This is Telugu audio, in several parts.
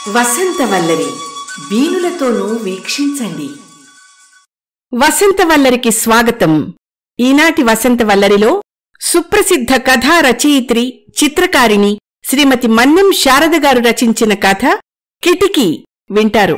వసంతవల్లరి వీణులతోనూ వీక్షించండి వసంతవల్లరికి స్వాగతం ఈనాటి వసంతవల్లరిలో సుప్రసిద్ధ కథా రచయిత్రి చిత్రకారిణి శ్రీమతి మన్నం శారద గారు రచించిన కథ కిటికీ వింటారు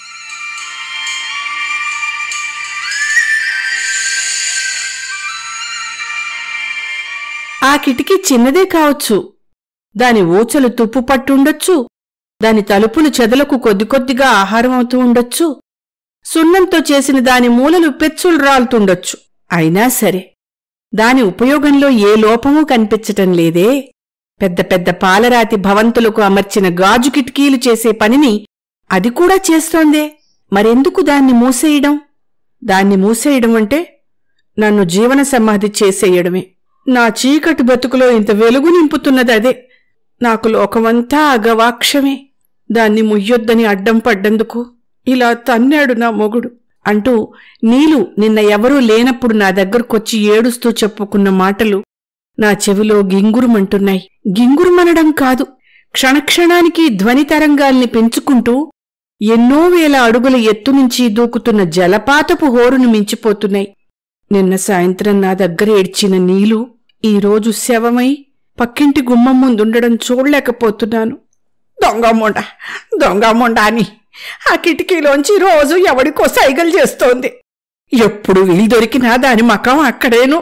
ఆ కిటికీ చిన్నదే కావచ్చు దాని ఊచలు తుప్పు పట్టుండొచ్చు దాని తలుపులు చెదలకు కొద్ది కొద్దిగా ఆహారం అవుతూ ఉండొచ్చు సున్నంతో చేసిన దాని మూలలు పెచ్చులు రాలుతుండొచ్చు అయినా సరే దాని ఉపయోగంలో ఏ లోపమూ కనిపించటం లేదే పెద్ద పెద్ద పాలరాతి భవంతులకు అమర్చిన గాజు కిటికీలు చేసే పనిని అది కూడా చేస్తోందే మరెందుకు దాన్ని మూసేయడం దాన్ని మూసేయడం అంటే నన్ను జీవన సమాధి చేసేయడమే నా చీకటి బతుకులో ఇంత వెలుగు నింపుతున్నది అదే నాకు లోకమంతా అగవాక్షమే దాన్ని ముయ్యొద్దని అడ్డం పడ్డందుకు ఇలా తన్నాడు నా మొగుడు అంటూ నీలు నిన్న ఎవరూ లేనప్పుడు నా దగ్గరకొచ్చి ఏడుస్తూ చెప్పుకున్న మాటలు నా చెవిలో గింగురుమంటున్నాయి గింగురుమనడం కాదు క్షణక్షణానికి ధ్వని తరంగాల్ని పెంచుకుంటూ ఎన్నో వేల అడుగుల ఎత్తు నుంచి దూకుతున్న జలపాతపు హోరును మించిపోతున్నాయి నిన్న సాయంత్రం నా దగ్గర ఏడ్చిన నీలు ఈరోజు శవమై పక్కింటి గుమ్మం ముందుండడం చూడలేకపోతున్నాను దొంగమొండ దొంగమొండ అని ఆ కిటికీలోంచి రోజు ఎవడికో సైగలు చేస్తోంది ఎప్పుడు వీలు దొరికినా దాని మకం అక్కడేను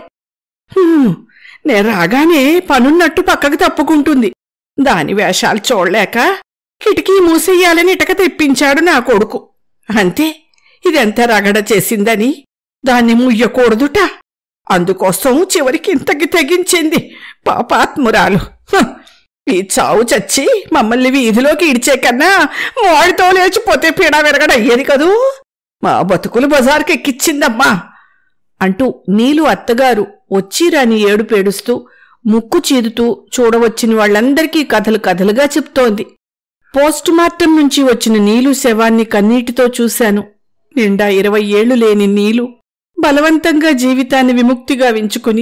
హ్మ్, నేను రాగానే పనున్నట్టు పక్కకు తప్పుకుంటుంది దాని వేషాలు చూడలేక కిటికీ మూసేయాలని ఇటక తెప్పించాడు నా కొడుకు అంతే ఇదెంత రగడ చేసిందని దాన్ని ముయ్యకూడదుట అందుకోసం చివరికి ఇంతకి తెగించింది పాపాత్మురాలు హ! ఈ చావు చచ్చి మమ్మల్ని వీధిలోకి ఇడిచే కన్నా వాడితో లేచిపోతే పీడ విరగడయ్యేది కదూ మా బతుకులు బజార్కి ఎక్కిచ్చిందమ్మా అంటూ నీలు అత్తగారు వచ్చిరాని ఏడుపేడుస్తూ ముక్కు చీదుతూ చూడవచ్చిన వాళ్ళందరికీ కథలు కథలుగా చెప్తోంది పోస్టుమార్టం నుంచి వచ్చిన నీలు శవాన్ని కన్నీటితో చూశాను నిండా ఇరవై ఏళ్లు లేని నీలు బలవంతంగా జీవితాన్ని విముక్తిగా వించుకుని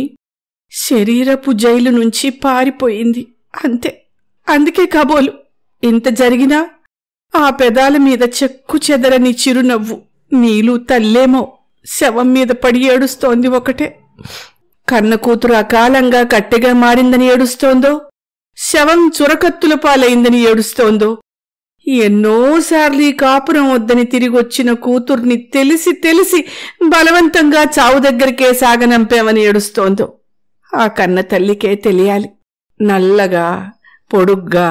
శరీరపు జైలు నుంచి పారిపోయింది అంతే అందుకే కాబోలు ఇంత జరిగినా ఆ పెదాల మీద చెక్కు చెదరని చిరునవ్వు నీలు తల్లేమో శవం మీద పడి ఏడుస్తోంది ఒకటే కన్న కూతురు అకాలంగా కట్టెగా మారిందని ఏడుస్తోందో శవం చురకత్తుల పాలైందని ఏడుస్తోందో ఎన్నోసార్లు ఈ కాపురం వద్దని తిరిగొచ్చిన కూతుర్ని తెలిసి తెలిసి బలవంతంగా చావు దగ్గరికే సాగనంపామని ఏడుస్తోందో ఆ కన్న తల్లికే తెలియాలి నల్లగా పొడుగ్గా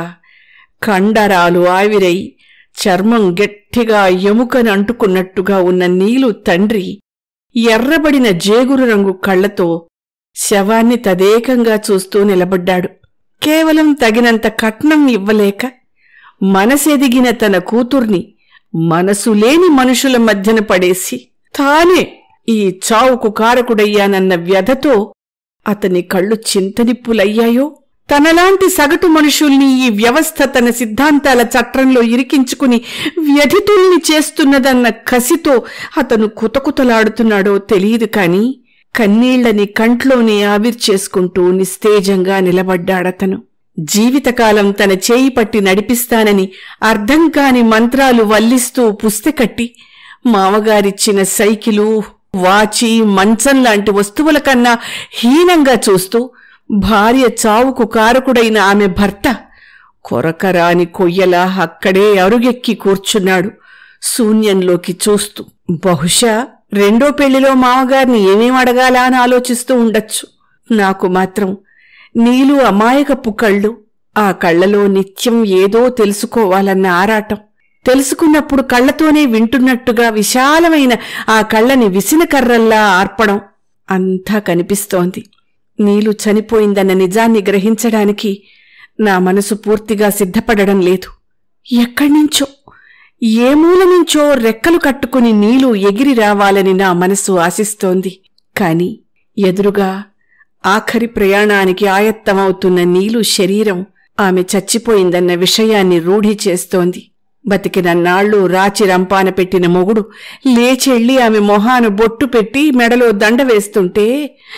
కండరాలు ఆవిరై చర్మం గట్టిగా ఎముకని అంటుకున్నట్టుగా ఉన్న నీలు తండ్రి ఎర్రబడిన జేగురు రంగు కళ్లతో శవాన్ని తదేకంగా చూస్తూ నిలబడ్డాడు కేవలం తగినంత కట్నం ఇవ్వలేక మనసెదిగిన తన కూతుర్ని మనసు లేని మనుషుల మధ్యన పడేసి తానే ఈ చావుకు కారకుడయ్యానన్న వ్యధతో అతని కళ్ళు చింతనిప్పులయ్యాయో తనలాంటి సగటు మనుషుల్ని ఈ వ్యవస్థ తన సిద్ధాంతాల చట్రంలో ఇరికించుకుని వ్యధితుల్ని చేస్తున్నదన్న కసితో అతను కుతకుతలాడుతున్నాడో తెలియదు కాని కన్నీళ్లని కంట్లోనే ఆవిర్చేసుకుంటూ నిస్తేజంగా నిలబడ్డాడతను జీవితకాలం తన చేయి పట్టి నడిపిస్తానని అర్థం కాని మంత్రాలు వల్లిస్తూ పుస్తకట్టి మామగారిచ్చిన సైకిలు వాచి మంచం లాంటి వస్తువుల కన్నా హీనంగా చూస్తూ భార్య చావుకు కారకుడైన ఆమె భర్త కొరకరాని కొయ్యలా అక్కడే అరుగెక్కి కూర్చున్నాడు శూన్యంలోకి చూస్తూ బహుశా రెండో పెళ్లిలో మామగారిని ఏమేం అడగాలా అని ఆలోచిస్తూ ఉండొచ్చు నాకు మాత్రం నీలు అమాయకపు కళ్ళు ఆ కళ్ళలో నిత్యం ఏదో తెలుసుకోవాలన్న ఆరాటం తెలుసుకున్నప్పుడు కళ్ళతోనే వింటున్నట్టుగా విశాలమైన ఆ కళ్ళని విసినకర్రల్లా ఆర్పడం అంతా కనిపిస్తోంది నీలు చనిపోయిందన్న నిజాన్ని గ్రహించడానికి నా మనసు పూర్తిగా సిద్ధపడడం లేదు ఎక్కడ్నించో ఏ మూల నుంచో రెక్కలు కట్టుకుని నీలు ఎగిరి రావాలని నా మనసు ఆశిస్తోంది కాని ఎదురుగా ఆఖరి ప్రయాణానికి ఆయత్తమవుతున్న నీలు శరీరం ఆమె చచ్చిపోయిందన్న విషయాన్ని రూఢి చేస్తోంది బతికిన నాళ్ళు రాచి రంపాన పెట్టిన మొగుడు లేచెళ్ళి ఆమె మొహాను బొట్టు పెట్టి మెడలో దండ వేస్తుంటే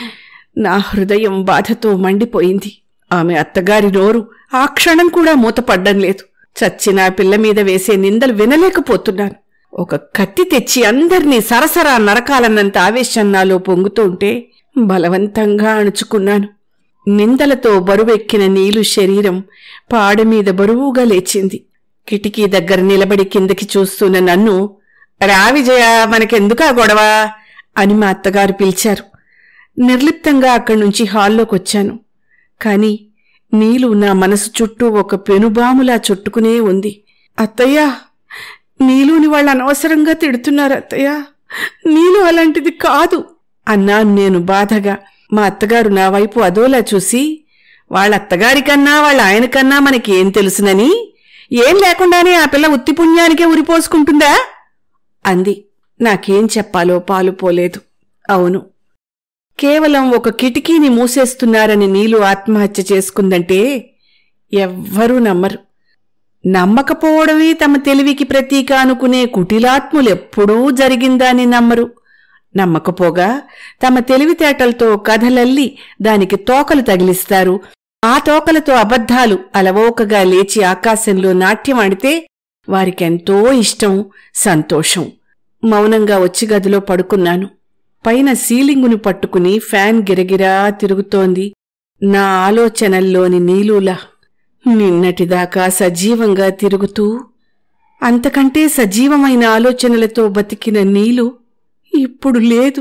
నా హృదయం బాధతో మండిపోయింది ఆమె అత్తగారి నోరు ఆ క్షణం కూడా మూతపడ్డం లేదు చచ్చిన ఆ పిల్ల మీద వేసే నిందలు వినలేకపోతున్నాను ఒక కత్తి తెచ్చి అందర్నీ సరసరా నరకాలన్నంత ఆవేశం నాలో పొంగుతూ ఉంటే బలవంతంగా అణుచుకున్నాను నిందలతో బరువెక్కిన నీలు శరీరం పాడ మీద బరువుగా లేచింది కిటికీ దగ్గర నిలబడి కిందకి చూస్తున్న నన్ను రా విజయ మనకెందుకా గొడవ అని మా అత్తగారు పిలిచారు నిర్లిప్తంగా అక్కడి నుంచి హాల్లోకి వచ్చాను కాని నీలు నా మనసు చుట్టూ ఒక పెనుబాములా చుట్టుకునే ఉంది అత్తయ్య నీలుని వాళ్ళు అనవసరంగా తిడుతున్నారు అత్తయ్య నీలు అలాంటిది కాదు అన్నాను నేను బాధగా మా అత్తగారు నా వైపు అదోలా చూసి వాళ్ళ అత్తగారికన్నా వాళ్ళ ఆయనకన్నా మనకేం తెలుసునని ఏం లేకుండానే ఆ పిల్ల ఉత్తి పుణ్యానికే ఉరిపోసుకుంటుందా అంది నాకేం చెప్పాలో పాలు పోలేదు అవును కేవలం ఒక కిటికీని మూసేస్తున్నారని నీలు ఆత్మహత్య చేసుకుందంటే ఎవ్వరూ నమ్మరు నమ్మకపోవడమే తమ తెలివికి ప్రతీక అనుకునే కుటిలాత్ములెప్పుడూ జరిగిందని నమ్మరు నమ్మకపోగా తమ తెలివితేటలతో కథలల్లి దానికి తోకలు తగిలిస్తారు ఆ తోకలతో అబద్ధాలు అలవోకగా లేచి ఆకాశంలో నాట్యం ఆడితే వారికెంతో ఇష్టం సంతోషం మౌనంగా వచ్చి గదిలో పడుకున్నాను పైన సీలింగును పట్టుకుని ఫ్యాన్ గిరగిరా తిరుగుతోంది నా ఆలోచనల్లోని నీలులా నిన్నటిదాకా సజీవంగా తిరుగుతూ అంతకంటే సజీవమైన ఆలోచనలతో బతికిన నీలు ఇప్పుడు లేదు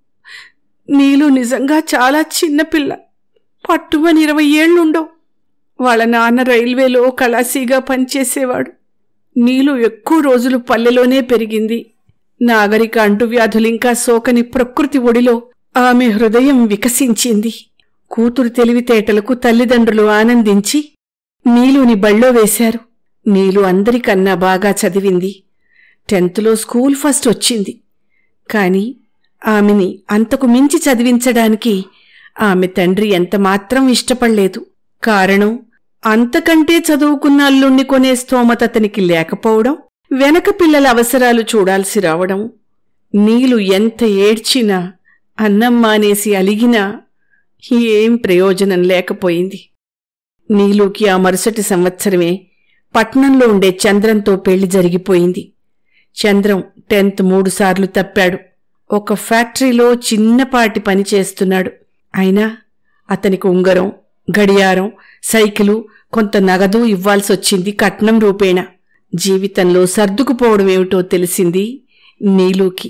నీలు నిజంగా చాలా చిన్నపిల్ల పట్టుమని ఇరవై ఏళ్లుండవు వాళ్ళ నాన్న రైల్వేలో కళాసీగా పనిచేసేవాడు నీలు ఎక్కువ రోజులు పల్లెలోనే పెరిగింది నాగరిక అంటువ్యాధులింకా సోకని ప్రకృతి ఒడిలో ఆమె హృదయం వికసించింది కూతురు తెలివితేటలకు తల్లిదండ్రులు ఆనందించి నీలుని బళ్ళో వేశారు నీలు అందరికన్నా బాగా చదివింది టెన్త్లో స్కూల్ ఫస్ట్ వచ్చింది కాని ఆమెని అంతకు మించి చదివించడానికి ఆమె తండ్రి ఎంతమాత్రం ఇష్టపడలేదు కారణం అంతకంటే చదువుకున్న అల్లుణ్ణి కొనే స్తోమత అతనికి లేకపోవడం వెనక పిల్లల అవసరాలు చూడాల్సి రావడం నీలు ఎంత ఏడ్చినా అన్నం మానేసి అలిగినా ఏం ప్రయోజనం లేకపోయింది నీలుకి ఆ మరుసటి సంవత్సరమే పట్నంలో ఉండే చంద్రంతో పెళ్లి జరిగిపోయింది చంద్రం టెన్త్ మూడుసార్లు తప్పాడు ఒక ఫ్యాక్టరీలో చిన్నపాటి పని చేస్తున్నాడు అయినా అతనికి ఉంగరం గడియారం సైకిలు కొంత నగదు ఇవ్వాల్సొచ్చింది కట్నం రూపేణ జీవితంలో సర్దుకుపోవడమేమిటో తెలిసింది నీలుకి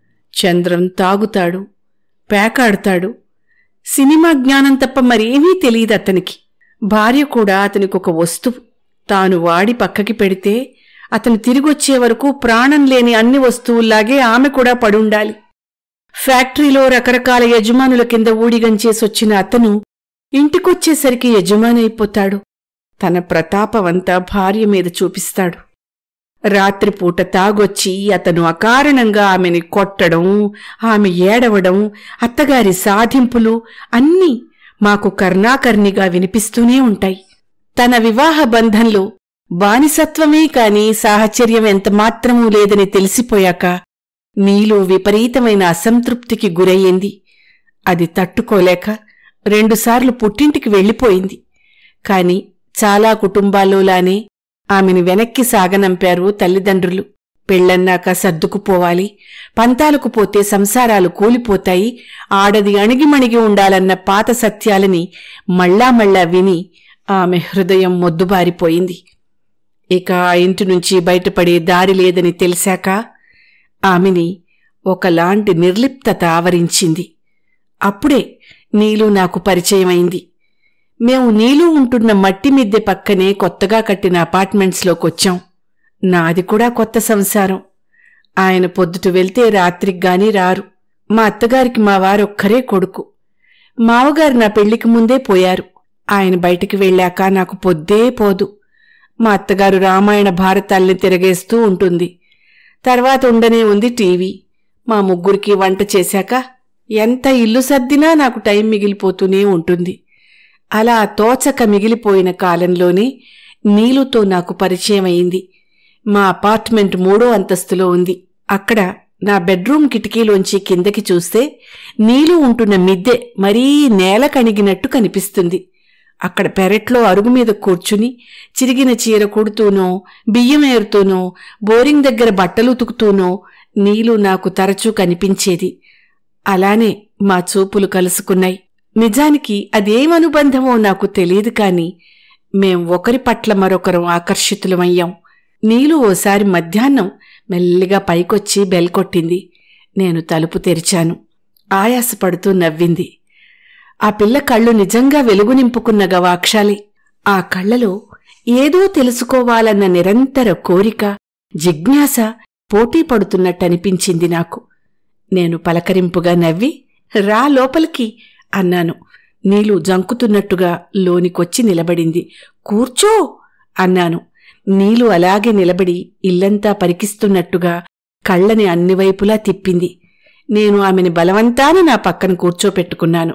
చంద్రం తాగుతాడు పేకాడుతాడు సినిమా జ్ఞానం తప్ప మరేమీ తెలియదు అతనికి భార్య కూడా అతనికి ఒక వస్తువు తాను వాడి పక్కకి పెడితే అతను తిరిగొచ్చే వరకు ప్రాణం లేని అన్ని వస్తువుల్లాగే ఆమె కూడా పడుండాలి ఫ్యాక్టరీలో రకరకాల యజమానుల కింద ఊడిగంచేసొచ్చిన అతను ఇంటికొచ్చేసరికి యజమానైపోతాడు తన ప్రతాపమంతా భార్య మీద చూపిస్తాడు రాత్రిపూట తాగొచ్చి అతను అకారణంగా ఆమెని కొట్టడం ఆమె ఏడవడం అత్తగారి సాధింపులు అన్నీ మాకు కర్ణాకర్ణిగా వినిపిస్తూనే ఉంటాయి తన వివాహ బంధంలో బానిసత్వమే కాని సాహచర్యం ఎంతమాత్రమూ లేదని తెలిసిపోయాక నీలో విపరీతమైన అసంతృప్తికి గురయ్యింది అది తట్టుకోలేక రెండుసార్లు పుట్టింటికి వెళ్ళిపోయింది కాని చాలా కుటుంబాల్లోలానే ఆమెను వెనక్కి సాగనంపారు తల్లిదండ్రులు పెళ్లన్నాక సర్దుకుపోవాలి పంతాలకు పోతే సంసారాలు కూలిపోతాయి ఆడది అణిగిమణిగి ఉండాలన్న పాత సత్యాలని మళ్ళా మళ్ళా విని ఆమె హృదయం మొద్దుబారిపోయింది ఇక ఆ ఇంటి నుంచి బయటపడే దారి లేదని తెలిసాక ఆమెని ఒకలాంటి నిర్లిప్తత ఆవరించింది అప్పుడే నీలు నాకు పరిచయమైంది మేము నీలు ఉంటున్న మట్టి మిద్దె పక్కనే కొత్తగా కట్టిన అపార్ట్మెంట్స్లోకొచ్చాం నాది కూడా కొత్త సంసారం ఆయన పొద్దుట వెళ్తే రాత్రిగ్గాని రారు మా అత్తగారికి మా వారొక్కరే కొడుకు మావగారు నా పెళ్లికి ముందే పోయారు ఆయన బయటికి వెళ్ళాక నాకు పొద్దే పోదు మా అత్తగారు రామాయణ భారతాల్ని తిరగేస్తూ ఉంటుంది తర్వాత ఉండనే ఉంది టీవీ మా ముగ్గురికి వంట చేశాక ఎంత ఇల్లు సర్దినా నాకు టైం మిగిలిపోతూనే ఉంటుంది అలా తోచక మిగిలిపోయిన కాలంలోనే నీలుతో నాకు పరిచయం అయింది మా అపార్ట్మెంట్ మూడో అంతస్తులో ఉంది అక్కడ నా బెడ్రూమ్ కిటికీలోంచి కిందకి చూస్తే నీలు ఉంటున్న మిద్దె మరీ నేల కణిగినట్టు కనిపిస్తుంది అక్కడ పెరట్లో అరుగు మీద కూర్చుని చిరిగిన చీర కుడుతూనో బియ్యం ఏరుతూనో బోరింగ్ దగ్గర బట్టలు ఉతుకుతూనో నీలు నాకు తరచూ కనిపించేది అలానే మా చూపులు కలుసుకున్నాయి నిజానికి అదేమనుబంధమో నాకు తెలియదు కాని మేం ఒకరి పట్ల మరొకరం ఆకర్షితులమయ్యాం నీలు ఓసారి మధ్యాహ్నం మెల్లిగా పైకొచ్చి బెల్ కొట్టింది నేను తలుపు తెరిచాను ఆయాసపడుతూ నవ్వింది ఆ పిల్ల కళ్ళు నిజంగా వెలుగు నింపుకున్న గవాక్షాలి ఆ కళ్ళలో ఏదో తెలుసుకోవాలన్న నిరంతర కోరిక జిజ్ఞాస పోటీ పడుతున్నట్టనిపించింది నాకు నేను పలకరింపుగా నవ్వి రా లోపలికి అన్నాను నీలు జంకుతున్నట్టుగా లోనికొచ్చి నిలబడింది కూర్చో అన్నాను నీలు అలాగే నిలబడి ఇల్లంతా పరికిస్తున్నట్టుగా కళ్ళని అన్ని వైపులా తిప్పింది నేను ఆమెని బలవంతాన నా పక్కన కూర్చోపెట్టుకున్నాను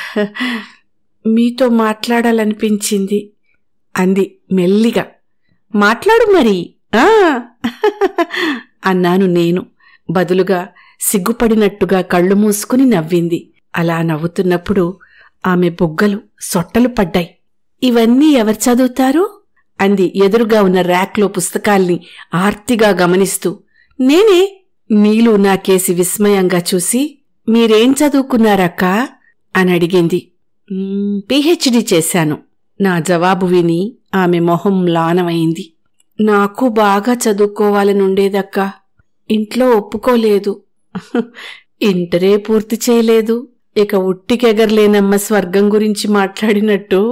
మీతో మాట్లాడాలనిపించింది అంది మెల్లిగా మాట్లాడు మరి ఆ అన్నాను నేను బదులుగా సిగ్గుపడినట్టుగా కళ్ళు మూసుకుని నవ్వింది అలా నవ్వుతున్నప్పుడు ఆమె బుగ్గలు సొట్టలు పడ్డాయి ఇవన్నీ ఎవరు చదువుతారు అంది ఎదురుగా ఉన్న ర్యాక్లో పుస్తకాల్ని ఆర్తిగా గమనిస్తూ నేనే నీలు నాకేసి విస్మయంగా చూసి మీరేం చదువుకున్నారక్కా అని అడిగింది "మ్మ్, పిహెచ్డి చేశాను నా జవాబు విని ఆమె మొహం లానమైంది నాకు బాగా చదువుకోవాలని ఉండేదక్కా ఇంట్లో ఒప్పుకోలేదు ఇంటరే పూర్తి చేయలేదు ఇక ఉట్టికెగరలేనమ్మ స్వర్గం గురించి మాట్లాడినట్టు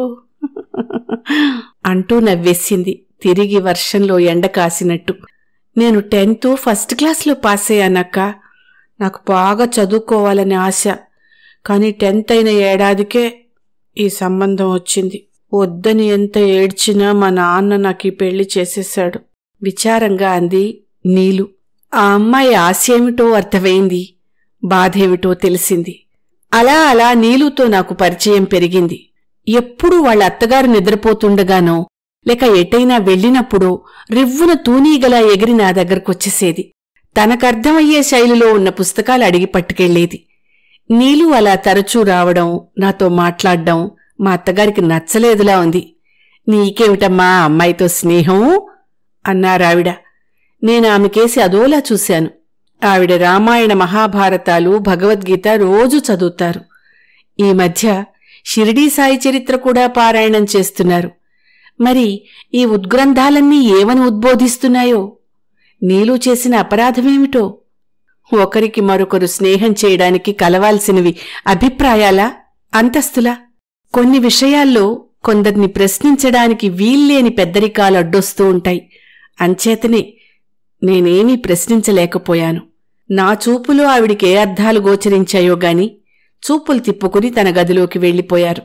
అంటూ నవ్వేసింది తిరిగి వర్షంలో ఎండ కాసినట్టు నేను టెన్త్ ఫస్ట్ క్లాస్లో పాస్ అయ్యానక్క నాకు బాగా చదువుకోవాలని ఆశ కానీ టెన్త్ అయిన ఏడాదికే ఈ సంబంధం వచ్చింది వద్దని ఎంత ఏడ్చినా మా నాన్న నాకు ఈ పెళ్లి చేసేశాడు విచారంగా అంది నీలు ఆ అమ్మాయి ఆశ ఏమిటో అర్థమైంది బాధేమిటో తెలిసింది అలా అలా నీలుతో నాకు పరిచయం పెరిగింది ఎప్పుడూ వాళ్ళ అత్తగారు నిద్రపోతుండగానో లేక ఎటైనా వెళ్ళినప్పుడో రివ్వున తూనీగలా ఎగిరి నా దగ్గరకొచ్చేసేది తనకర్థమయ్యే శైలిలో ఉన్న పుస్తకాలు అడిగి పట్టుకెళ్లేది నీలు అలా తరచూ రావడం నాతో మాట్లాడ్డం మా అత్తగారికి నచ్చలేదులా ఉంది నీకేమిటమ్మా ఆ అమ్మాయితో స్నేహం అన్నారావిడ నేను ఆమెకేసి అదోలా చూశాను ఆవిడ రామాయణ మహాభారతాలు భగవద్గీత రోజు చదువుతారు ఈ మధ్య షిరిడీ సాయి చరిత్ర కూడా పారాయణం చేస్తున్నారు మరి ఈ ఉద్గ్రంథాలన్నీ ఏమని ఉద్బోధిస్తున్నాయో నీలు చేసిన అపరాధమేమిటో ఒకరికి మరొకరు స్నేహం చేయడానికి కలవాల్సినవి అభిప్రాయాలా అంతస్తులా కొన్ని విషయాల్లో కొందరిని ప్రశ్నించడానికి వీల్లేని పెద్దరికాలు అడ్డొస్తూ ఉంటాయి అంచేతనే నేనేమీ ప్రశ్నించలేకపోయాను నా చూపులో ఆవిడికి ఏ అర్థాలు గోచరించాయో గాని చూపులు తిప్పుకుని తన గదిలోకి వెళ్ళిపోయారు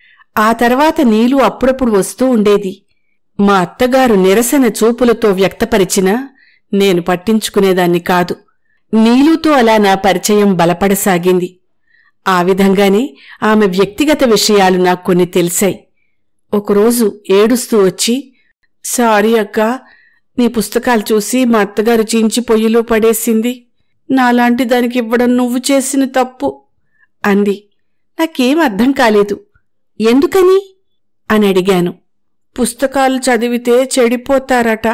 ఆ తర్వాత నీలు అప్పుడప్పుడు వస్తూ ఉండేది మా అత్తగారు నిరసన చూపులతో వ్యక్తపరిచినా నేను పట్టించుకునేదాన్ని కాదు నీలుతో అలా నా పరిచయం బలపడసాగింది ఆ విధంగానే ఆమె వ్యక్తిగత విషయాలు నాకు కొన్ని తెలిసాయి ఒకరోజు ఏడుస్తూ వచ్చి సారీ అక్క నీ పుస్తకాలు చూసి మా అత్తగారు చించి పొయ్యిలో పడేసింది నాలాంటి దానికి ఇవ్వడం నువ్వు చేసిన తప్పు అంది నాకేం అర్థం కాలేదు ఎందుకని అని అడిగాను పుస్తకాలు చదివితే చెడిపోతారట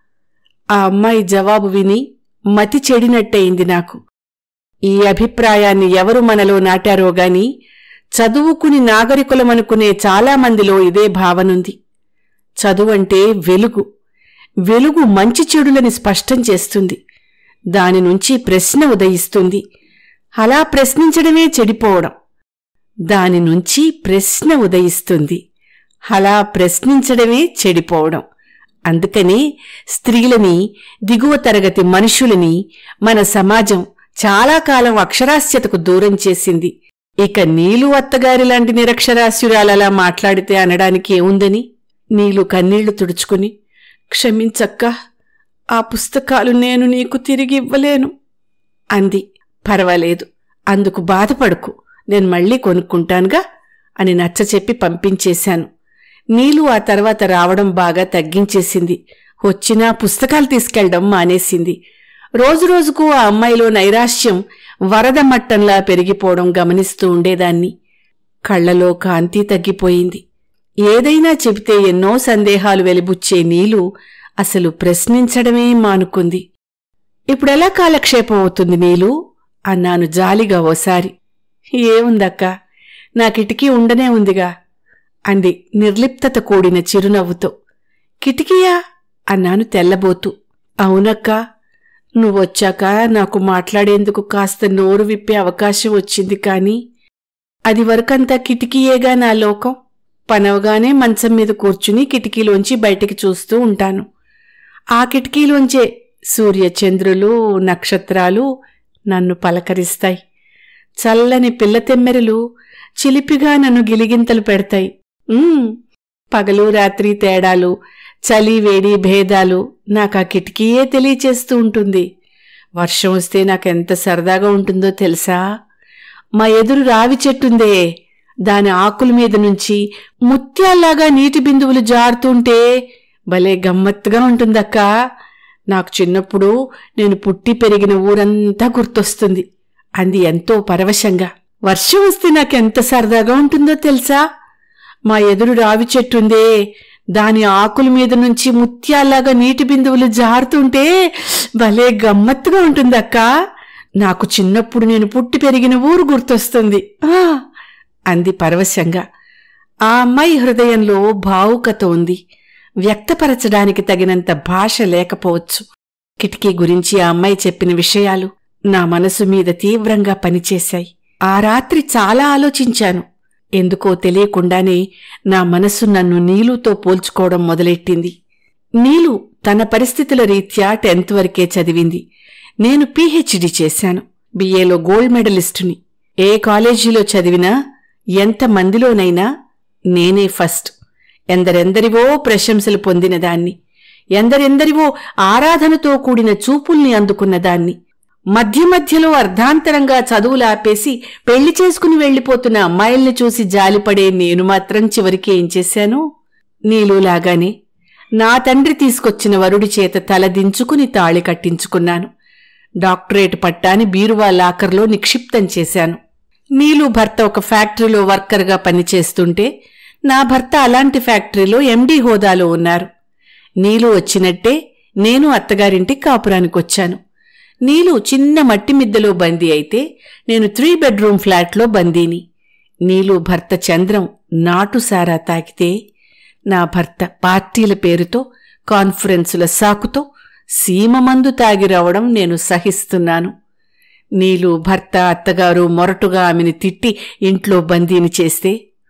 ఆ అమ్మాయి జవాబు విని మతి చెడినట్టయింది నాకు ఈ అభిప్రాయాన్ని ఎవరు మనలో నాటారో గాని చదువుకుని నాగరికులమనుకునే చాలామందిలో ఇదే భావనుంది చదువంటే వెలుగు వెలుగు మంచి చెడులని స్పష్టం చేస్తుంది దాని నుంచి ప్రశ్న ఉదయిస్తుంది అలా ప్రశ్నించడమే చెడిపోవడం దాని నుంచి ప్రశ్న ఉదయిస్తుంది అలా ప్రశ్నించడమే చెడిపోవడం అందుకనే స్త్రీలని దిగువ తరగతి మనుషులని మన సమాజం చాలా కాలం అక్షరాస్యతకు దూరం చేసింది ఇక నీలు అత్తగారి లాంటి నిరక్షరాస్యురాలలా మాట్లాడితే అనడానికి ఏముందని నీలు కన్నీళ్లు తుడుచుకుని క్షమించక్క ఆ పుస్తకాలు నేను నీకు తిరిగి ఇవ్వలేను అంది పర్వాలేదు అందుకు బాధపడకు నేను మళ్ళీ కొనుక్కుంటానుగా అని నచ్చచెప్పి పంపించేశాను నీలు ఆ తర్వాత రావడం బాగా తగ్గించేసింది వచ్చినా పుస్తకాలు తీసుకెళ్లడం మానేసింది రోజురోజుకు ఆ అమ్మాయిలో నైరాశ్యం వరద మట్టంలా పెరిగిపోవడం గమనిస్తూ ఉండేదాన్ని కళ్లలో కాంతి తగ్గిపోయింది ఏదైనా చెబితే ఎన్నో సందేహాలు వెలిబుచ్చే నీలు అసలు ప్రశ్నించడమే మానుకుంది ఇప్పుడెలా కాలక్షేపం అవుతుంది నీలు అన్నాను జాలిగా ఓసారి ఏముందక్క నా కిటికీ ఉండనే ఉందిగా అంది నిర్లిప్తత కూడిన చిరునవ్వుతో కిటికీయా అన్నాను తెల్లబోతూ అవునక్క నువ్వొచ్చాక నాకు మాట్లాడేందుకు కాస్త నోరు విప్పే అవకాశం వచ్చింది కాని అది వరకంతా కిటికీయేగా నా లోకం పనవగానే మంచం మీద కూర్చుని కిటికీలోంచి బయటికి చూస్తూ ఉంటాను ఆ కిటికీలోంచే సూర్యచంద్రులు నక్షత్రాలు నన్ను పలకరిస్తాయి చల్లని పిల్లతెమ్మెరలు చిలిపిగా నన్ను గిలిగింతలు పెడతాయి ఉమ్, పగలు రాత్రి తేడాలు చలి వేడి భేదాలు నాకు ఆ కిటికీయే తెలియచేస్తూ ఉంటుంది వర్షం వస్తే నాకెంత సరదాగా ఉంటుందో తెలుసా మా ఎదురు రావి చెట్టుందే దాని ఆకుల మీద నుంచి ముత్యాల్లాగా నీటి బిందువులు జారుతుంటే భలే గమ్మత్తుగా ఉంటుందక్కా నాకు చిన్నప్పుడు నేను పుట్టి పెరిగిన ఊరంతా గుర్తొస్తుంది అంది ఎంతో పరవశంగా వర్షం వస్తే నాకెంత సరదాగా ఉంటుందో తెలుసా మా ఎదురు రావి చెట్టుందే దాని ఆకుల మీద నుంచి ముత్యాల్లాగా నీటి బిందువులు జారుతుంటే భలే గమ్మత్తుగా ఉంటుందక్కా నాకు చిన్నప్పుడు నేను పుట్టి పెరిగిన ఊరు గుర్తొస్తుంది ఆ అంది పరవశంగా ఆ అమ్మాయి హృదయంలో భావుకత ఉంది వ్యక్తపరచడానికి తగినంత భాష లేకపోవచ్చు కిటికీ గురించి ఆ అమ్మాయి చెప్పిన విషయాలు నా మనసు మీద తీవ్రంగా పనిచేశాయి ఆ రాత్రి చాలా ఆలోచించాను ఎందుకో తెలియకుండానే నా మనసు నన్ను నీలుతో పోల్చుకోవడం మొదలెట్టింది నీలు తన పరిస్థితుల రీత్యా టెన్త్ వరకే చదివింది నేను పీహెచ్డీ చేశాను బిఏలో గోల్డ్ మెడలిస్టుని ఏ కాలేజీలో చదివినా ఎంత మందిలోనైనా నేనే ఫస్ట్ ఎందరెందరివో ప్రశంసలు పొందిన దాన్ని ఎందరెందరివో ఆరాధనతో కూడిన చూపుల్ని అందుకున్న దాన్ని మధ్య మధ్యలో అర్ధాంతరంగా చదువులు ఆపేసి పెళ్లి చేసుకుని వెళ్లిపోతున్న అమ్మాయిల్ని చూసి జాలిపడే నేను మాత్రం చివరికి ఏం చేశాను నీలులాగానే నా తండ్రి తీసుకొచ్చిన వరుడి చేత తలదించుకుని తాళి కట్టించుకున్నాను డాక్టరేట్ పట్టాని బీరువా లాకర్లో నిక్షిప్తం చేశాను నీలు భర్త ఒక ఫ్యాక్టరీలో వర్కర్గా పనిచేస్తుంటే నా భర్త అలాంటి ఫ్యాక్టరీలో ఎండీ హోదాలో ఉన్నారు నీలు వచ్చినట్టే నేను అత్తగారింటి కాపురానికొచ్చాను నీలు చిన్న మట్టి మిద్దెలో బందీ అయితే నేను త్రీ బెడ్రూమ్ ఫ్లాట్లో బందీని నీలు భర్త చంద్రం నాటుసారా తాకితే నా భర్త పార్టీల పేరుతో కాన్ఫరెన్సుల సాకుతో సీమమందు తాగి రావడం నేను సహిస్తున్నాను నీలు భర్త అత్తగారు మొరటుగా ఆమెను తిట్టి ఇంట్లో బందీని చేస్తే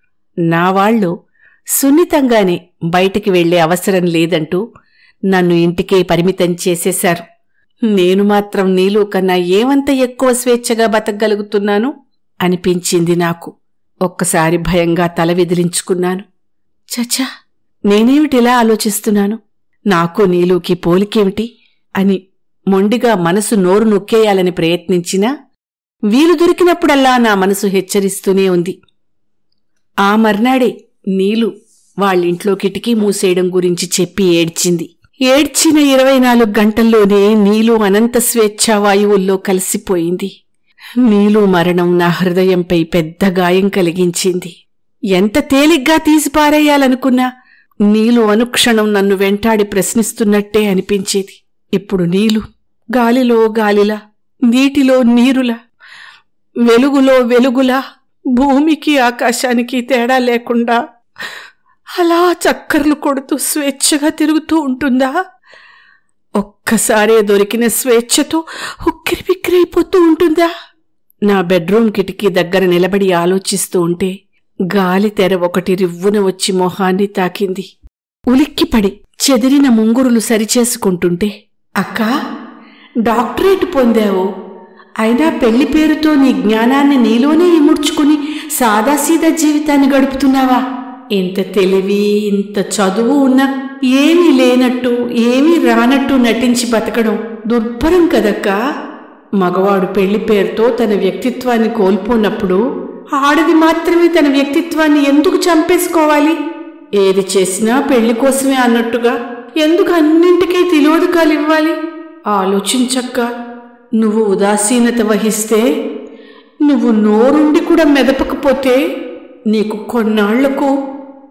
నా వాళ్ళు సున్నితంగానే బయటికి వెళ్లే అవసరం లేదంటూ నన్ను ఇంటికే పరిమితం చేసేశారు నేను మాత్రం నీలు కన్నా ఏమంత ఎక్కువ స్వేచ్ఛగా బతకగలుగుతున్నాను అనిపించింది నాకు ఒక్కసారి భయంగా తల విదిలించుకున్నాను చచ్చా నేనేమిటిలా ఆలోచిస్తున్నాను నాకు నీలుకి పోలికేమిటి అని మొండిగా మనసు నోరు నొక్కేయాలని ప్రయత్నించినా వీలు దొరికినప్పుడల్లా నా మనసు హెచ్చరిస్తూనే ఉంది ఆ మర్నాడే నీలు వాళ్ళింట్లో కిటికీ మూసేయడం గురించి చెప్పి ఏడ్చింది ఏడ్చిన ఇరవై నాలుగు గంటల్లోనే నీలు అనంత స్వేచ్ఛావాయువుల్లో కలిసిపోయింది నీలు మరణం నా హృదయంపై పెద్ద గాయం కలిగించింది ఎంత తేలిగ్గా తీసిపారేయాలనుకున్నా నీలు అనుక్షణం నన్ను వెంటాడి ప్రశ్నిస్తున్నట్టే అనిపించేది ఇప్పుడు నీలు గాలిలో గాలిలా నీటిలో నీరులా వెలుగులో వెలుగులా భూమికి ఆకాశానికి తేడా లేకుండా అలా చక్కర్లు కొడుతూ స్వేచ్ఛగా తిరుగుతూ ఉంటుందా ఒక్కసారే దొరికిన స్వేచ్ఛతో ఉక్కిరి బిక్కిరైపోతూ ఉంటుందా నా బెడ్రూమ్ కిటికీ దగ్గర నిలబడి ఆలోచిస్తూ ఉంటే గాలి తెర ఒకటి రివ్వున వచ్చి మొహాన్ని తాకింది ఉలిక్కిపడి చెదిరిన ముంగురులు సరిచేసుకుంటుంటే అక్కా డాక్టరేట్ పొందావు అయినా పెళ్లి పేరుతో నీ జ్ఞానాన్ని నీలోనే ఇముడ్చుకుని సాదాసీదా జీవితాన్ని గడుపుతున్నావా ఇంత తెలివి ఇంత చదువు ఉన్నా ఏమీ లేనట్టు ఏమీ రానట్టు నటించి బతకడం దుర్భరం కదక్కా మగవాడు పెళ్లి పేరుతో తన వ్యక్తిత్వాన్ని కోల్పోనప్పుడు ఆడది మాత్రమే తన వ్యక్తిత్వాన్ని ఎందుకు చంపేసుకోవాలి ఏది చేసినా పెళ్లి కోసమే అన్నట్టుగా ఎందుకు అన్నింటికీ తిలోదకాలు ఇవ్వాలి ఆలోచించక్క నువ్వు ఉదాసీనత వహిస్తే నువ్వు నోరుండి కూడా మెదపకపోతే నీకు కొన్నాళ్లకు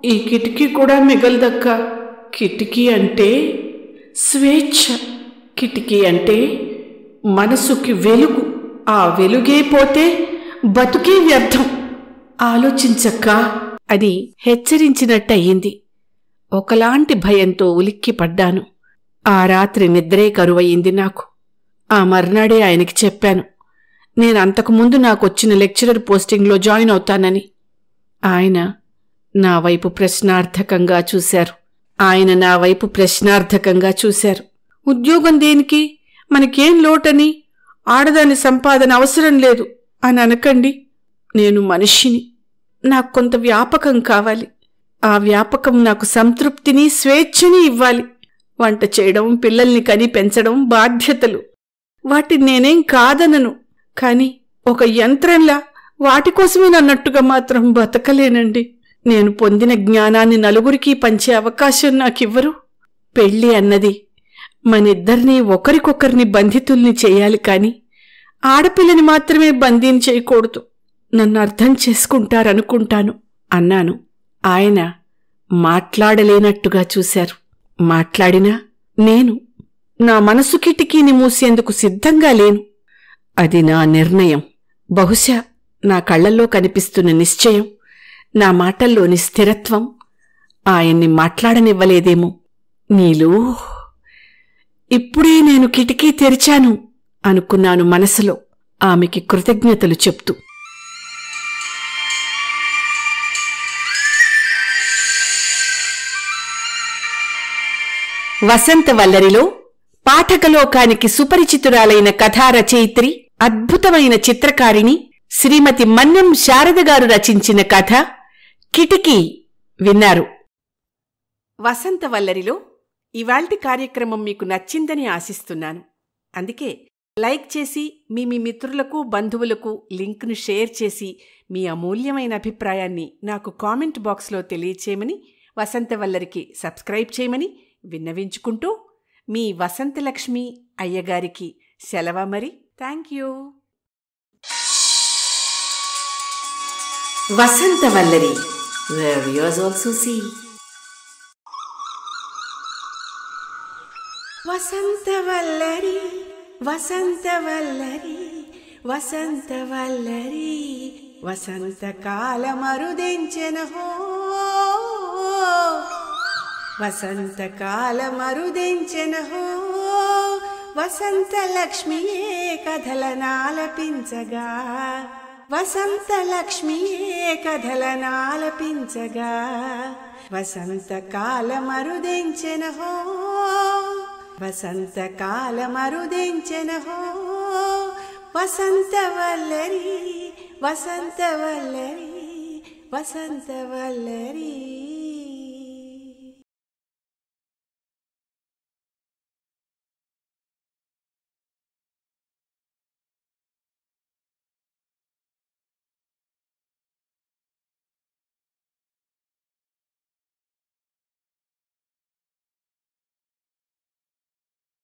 ఈ కిటికీ కూడా మిగలదక్క కిటికీ అంటే స్వేచ్ఛ కిటికీ అంటే మనసుకి వెలుగు ఆ వెలుగే పోతే బతుకే వ్యర్థం ఆలోచించక్క అని హెచ్చరించినట్టయింది ఒకలాంటి భయంతో ఉలిక్కిపడ్డాను ఆ రాత్రి నిద్రే కరువయింది నాకు ఆ మర్నాడే ఆయనకి చెప్పాను నేను అంతకుముందు నాకొచ్చిన లెక్చరర్ పోస్టింగ్లో జాయిన్ అవుతానని ఆయన నా వైపు ప్రశ్నార్థకంగా చూశారు ఆయన నా వైపు ప్రశ్నార్థకంగా చూశారు ఉద్యోగం దేనికి మనకేం లోటని ఆడదాని సంపాదన అవసరం లేదు అని అనకండి నేను మనిషిని నాకు కొంత వ్యాపకం కావాలి ఆ వ్యాపకం నాకు సంతృప్తిని స్వేచ్ఛని ఇవ్వాలి వంట చేయడం పిల్లల్ని కని పెంచడం బాధ్యతలు వాటిని నేనేం కాదనను కాని ఒక యంత్రంలా వాటి కోసమే నన్నట్టుగా మాత్రం బతకలేనండి నేను పొందిన జ్ఞానాన్ని నలుగురికి పంచే అవకాశం నాకివ్వరు పెళ్ళి అన్నది మనిద్దరినీ ఒకరికొకరిని బంధితుల్ని చేయాలి కాని ఆడపిల్లని మాత్రమే బందీని చేయకూడదు నన్ను అర్థం చేసుకుంటారనుకుంటాను అన్నాను ఆయన మాట్లాడలేనట్టుగా చూశారు మాట్లాడినా నేను నా మనసు కిటికీని మూసేందుకు సిద్ధంగా లేను అది నా నిర్ణయం బహుశా నా కళ్ళల్లో కనిపిస్తున్న నిశ్చయం నా మాటల్లోని స్థిరత్వం ఆయన్ని మాట్లాడనివ్వలేదేమో నీలు ఇప్పుడే నేను కిటికీ తెరిచాను అనుకున్నాను మనసులో ఆమెకి కృతజ్ఞతలు చెప్తూ వసంతవల్లరిలో పాఠకలోకానికి సుపరిచితురాలైన కథా రచయిత్రి అద్భుతమైన చిత్రకారిణి శ్రీమతి మన్యం శారద గారు రచించిన కథ కిటికీ విన్నారు వసంతవల్లరిలో ఇవాల్టి కార్యక్రమం మీకు నచ్చిందని ఆశిస్తున్నాను అందుకే లైక్ చేసి మీ మీ మిత్రులకు బంధువులకు లింక్ను షేర్ చేసి మీ అమూల్యమైన అభిప్రాయాన్ని నాకు కామెంట్ బాక్స్లో తెలియచేయమని వసంతవల్లరికి సబ్స్క్రైబ్ చేయమని విన్నవించుకుంటూ మీ వసంతలక్ష్మి అయ్యగారికి సెలవ మరి thank you Vasantavallari where viewers also see వసంతవల్లరి వసంతవల్లరి వసంతవల్లరి వసంతకాల మరుదెంచెన హో వసంతకాల మరుదెంచెన హో వసంత లక్ష్మియే కథలనాలపించగా వసంత లక్ష్మియే కథలనాలపించగా వసంతకాల మరుదెంచెన హో వసంతకాల మరుదెంచెన హో వసంతవల్లరి వసంతవల్లరి వసంతవల్లరి